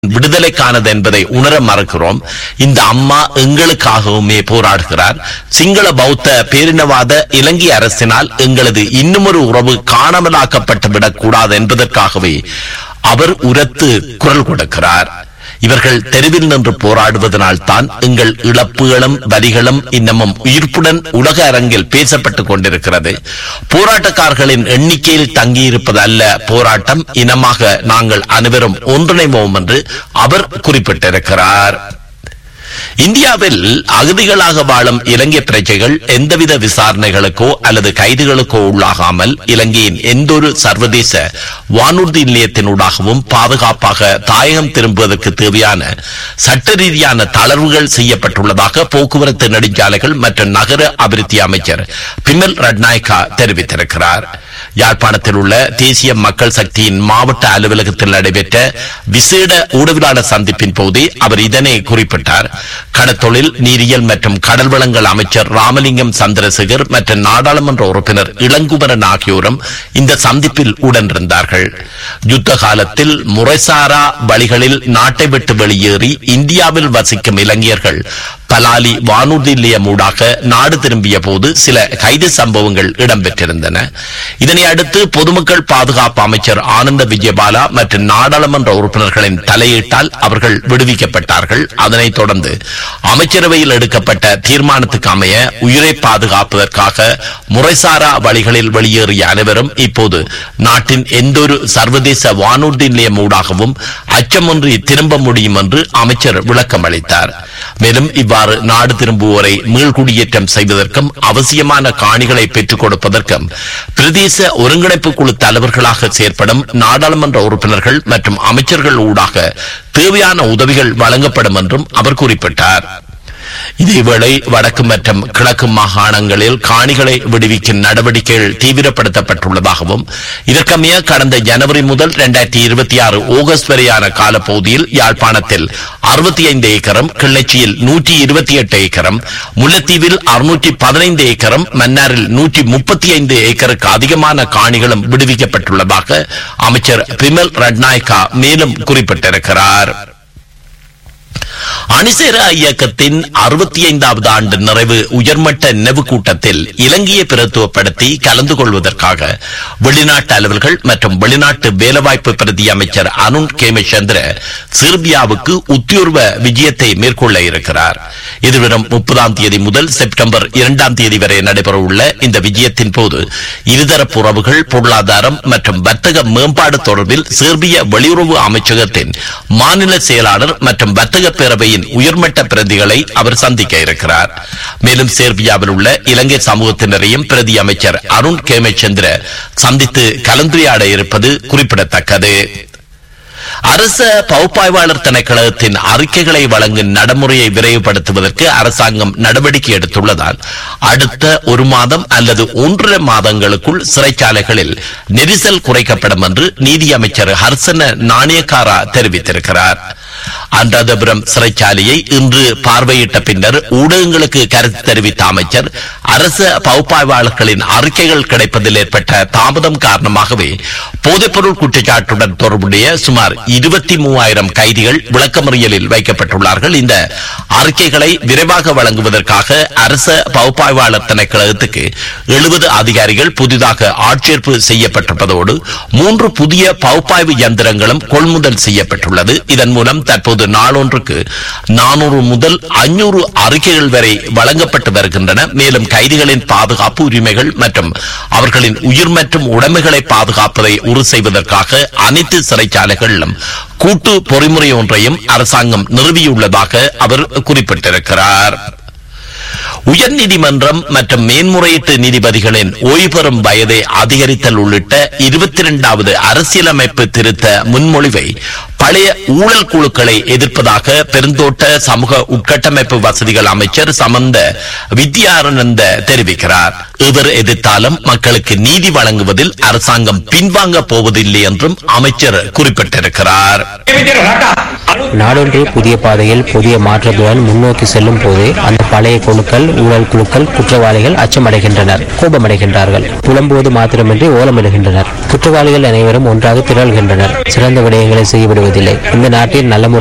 விடுதலைக்கானது என்பதை உணர மறக்கிறோம் இந்த அம்மா எங்களுக்காகவுமே போராடுகிறார் சிங்கள பௌத்த பேரினவாத இலங்கை அரசினால் எங்களது இன்னுமொரு உறவு காணாமலாக்கப்பட்டு விடக்கூடாது என்பதற்காகவே அவர் உரத்து குரல் கொடுக்கிறார் இவர்கள் தெருவில் நின்று போராடுவதனால் தான் எங்கள் இழப்புகளும் வரிகளும் இன்னமும் உயிர்ப்புடன் உலக அரங்கில் பேசப்பட்டுக் கொண்டிருக்கிறது போராட்டக்காரர்களின் எண்ணிக்கையில் தங்கியிருப்பது அல்ல போராட்டம் இனமாக நாங்கள் அனைவரும் ஒன்றிணைவோம் என்று அவர் குறிப்பிட்டிருக்கிறார் இந்தியாவில் அகதிகளாக வாழும் இலங்கை பிரஜைகள் எந்தவித விசாரணைகளுக்கோ அல்லது கைதுகளுக்கோ உள்ளாகாமல் இலங்கையின் எந்தொரு சர்வதேச வானூர்தி நிலையத்தினூடாகவும் பாதுகாப்பாக தாயகம் திரும்புவதற்கு தேவையான சட்ட ரீதியான தளர்வுகள் செய்யப்பட்டுள்ளதாக போக்குவரத்து நெடுஞ்சாலைகள் மற்றும் நகர அபிவிருத்தி அமைச்சர் பிமல் ரட்நாயக்கா தெரிவித்திருக்கிறார் யாழ்ப்பாணத்தில் உள்ள தேசிய மக்கள் சக்தியின் மாவட்ட அலுவலகத்தில் நடைபெற்ற விசேட ஊடகவியலாளர் சந்திப்பின் போதே அவர் இதனை குறிப்பிட்டார் கடத்தொழில் நீரியல் மற்றும் கடல் வளங்கள் அமைச்சர் ராமலிங்கம் சந்திரசேகர் மற்றும் நாடாளுமன்ற உறுப்பினர் இளங்குமரன் ஆகியோரும் இந்த சந்திப்பில் உடனிருந்தார்கள் யுத்த காலத்தில் முறைசாரா வழிகளில் நாட்டை விட்டு வெளியேறி இந்தியாவில் வசிக்கும் இளைஞர்கள் பலாலி வானூர்தி நிலையம் ஊடாக நாடு திரும்பிய போது சில கைது சம்பவங்கள் இடம்பெற்றிருந்தன இதனை அடுத்து பொதுமக்கள் பாதுகாப்பு அமைச்சர் ஆனந்த விஜயபாலா மற்றும் நாடாளுமன்ற உறுப்பினர்களின் தலையீட்டால் அவர்கள் விடுவிக்கப்பட்டார்கள் அதனைத் தொடர்ந்து அமைச்சரவையில் எடுக்கப்பட்ட தீர்மானத்துக்கு அமைய உயிரை பாதுகாப்பதற்காக முறைசாரா வழிகளில் வெளியேறிய அனைவரும் இப்போது நாட்டின் எந்தொரு சர்வதேச வானூர்தி நிலையம் ஊடாகவும் அச்சமின்றி திரும்ப முடியும் என்று அமைச்சர் விளக்கம் அளித்தார் மேலும் இவ்வாறு நாடு திரும்புவோரை மீள்குடியேற்றம் செய்வதற்கும் அவசியமான காணிகளை பெற்றுக் கொடுப்பதற்கும் பிரதேச ஒருங்கிணைப்பு குழு தலைவர்களாக செயற்படும் நாடாளுமன்ற உறுப்பினர்கள் மற்றும் அமைச்சர்கள் ஊடாக தேவையான உதவிகள் வழங்கப்படும் என்றும் அவர் குறிப்பிட்டார் இதேவேளை வடக்கு மற்றும் கிழக்கு மாகாணங்களில் காணிகளை விடுவிக்கும் நடவடிக்கைகள் தீவிரப்படுத்தப்பட்டுள்ளதாகவும் இதற்கமைய கடந்த ஜனவரி முதல் இரண்டாயிரத்தி இருபத்தி ஆறு ஆகஸ்ட் வரையான காலப்பகுதியில் யாழ்ப்பாணத்தில் அறுபத்தி ஐந்து ஏக்கரும் கிள்ளச்சியில் நூற்றி இருபத்தி எட்டு ஏக்கரும் முல்லைத்தீவில் அறுநூற்றி பதினைந்து ஏக்கரும் மன்னாரில் நூற்றி முப்பத்தி ஐந்து ஏக்கருக்கு அதிகமான காணிகளும் விடுவிக்கப்பட்டுள்ளதாக அமைச்சர் பிமல் ரட்நாயக்கா மேலும் குறிப்பிட்டிருக்கிறார் அணிசேரா இயக்கத்தின் அறுபத்தி ஐந்தாவது ஆண்டு நிறைவு உயர்மட்ட நினைவு கூட்டத்தில் இலங்கையை பிரத்துவப்படுத்தி கலந்து கொள்வதற்காக வெளிநாட்டு அலுவல்கள் மற்றும் வெளிநாட்டு வேலைவாய்ப்பு பிரதி அமைச்சர் அருண் கேமச்சந்திர செர்பியாவுக்கு உத்தியோர்வ விஜயத்தை மேற்கொள்ள இருக்கிறார் எதிர்வரும் முப்பதாம் தேதி முதல் செப்டம்பர் இரண்டாம் தேதி வரை நடைபெறவுள்ள இந்த விஜயத்தின் போது இருதரப்பு உறவுகள் பொருளாதாரம் மற்றும் வர்த்தக மேம்பாடு தொடர்பில் செர்பிய வெளியுறவு அமைச்சகத்தின் மாநில செயலாளர் மற்றும் வர்த்தக பேரவையின் உயர்மட்ட பிரதிகளை அவர் சந்திக்க இருக்கிறார் மேலும் சேர்பியாவில் உள்ள இலங்கை சமூகத்தினரையும் பிரதி அமைச்சர் அருண் கேமச்சந்திர சந்தித்து கலந்துரையாட இருப்பது குறிப்பிடத்தக்கது அரச பகுப்பாய்வாளர் திணைக்களத்தின் அறிக்கைகளை வழங்கும் நடைமுறையை விரைவுபடுத்துவதற்கு அரசாங்கம் நடவடிக்கை எடுத்துள்ளதால் அடுத்த ஒரு மாதம் அல்லது ஒன்றரை மாதங்களுக்குள் சிறைச்சாலைகளில் நெரிசல் குறைக்கப்படும் என்று நீதியமைச்சர் ஹர்சன நாணயக்காரா தெரிவித்திருக்கிறார் அனுராதபுரம் சிறைச்சாலையை இன்று பார்வையிட்ட பின்னர் ஊடகங்களுக்கு கருத்து தெரிவித்த அமைச்சர் அரச பகுப்பாய்வாளர்களின் அறிக்கைகள் கிடைப்பதில் ஏற்பட்ட தாமதம் காரணமாகவே போதைப்பொருள் குற்றச்சாட்டுடன் தொடர்புடைய சுமார் இருபத்தி மூவாயிரம் கைதிகள் விளக்கமறியலில் வைக்கப்பட்டுள்ளார்கள் இந்த அறிக்கைகளை விரைவாக வழங்குவதற்காக அரச பகுப்பாய்வாளர் திணைக்களத்துக்கு எழுபது அதிகாரிகள் புதிதாக ஆட்சேர்ப்பு செய்யப்பட்டிருப்பதோடு மூன்று புதிய பகுப்பாய்வு இயந்திரங்களும் கொள்முதல் செய்யப்பட்டுள்ளது இதன் மூலம் தற்போது நாளொன்றுக்கு நானூறு முதல் ஐநூறு அறிக்கைகள் வரை வழங்கப்பட்டு வருகின்றன மேலும் கைதிகளின் பாதுகாப்பு உரிமைகள் மற்றும் அவர்களின் உயிர் மற்றும் உடைமைகளை பாதுகாப்பதை உறுதி செய்வதற்காக அனைத்து சிறைச்சாலைகளிலும் கூட்டு பொறிமுறை ஒன்றையும் அரசாங்கம் நிறுவியுள்ளதாக அவர் குறிப்பிட்டிருக்கிறார் உயர்நீதிமன்றம் மற்றும் மேன்முறையீட்டு நீதிபதிகளின் ஓய்வு பெறும் வயதை அதிகரித்தல் உள்ளிட்ட இருபத்தி இரண்டாவது அரசியலமைப்பு திருத்த முன்மொழிவை பழைய ஊழல் குழுக்களை எதிர்ப்பதாக பெருந்தோட்ட சமூக உட்கட்டமைப்பு வசதிகள் அமைச்சர் சமந்த வித்யானந்த தெரிவிக்கிறார் இவர் எதிர்த்தாலும் மக்களுக்கு நீதி வழங்குவதில் அரசாங்கம் பின்வாங்க போவதில்லை என்றும் அமைச்சர் குறிப்பிட்டிருக்கிறார் මේ විදිහට රට நாடொன்று புதிய பாதையில் புதிய மாற்றத்துடன் முன்னோக்கி செல்லும் போது அந்த பழைய குழுக்கள் ஊழல் குழுக்கள் குற்றவாளிகள் அச்சமடைகின்றனர் கோபமடைகின்றார்கள் புலம்போது மாத்திரமின்றி ஓலமிடுகின்றனர் குற்றவாளிகள் அனைவரும் ஒன்றாக திரள்கின்றனர் சிறந்த விடயங்களை செய்யவிடுவதில்லை இந்த நாட்டில் நல்ல முறை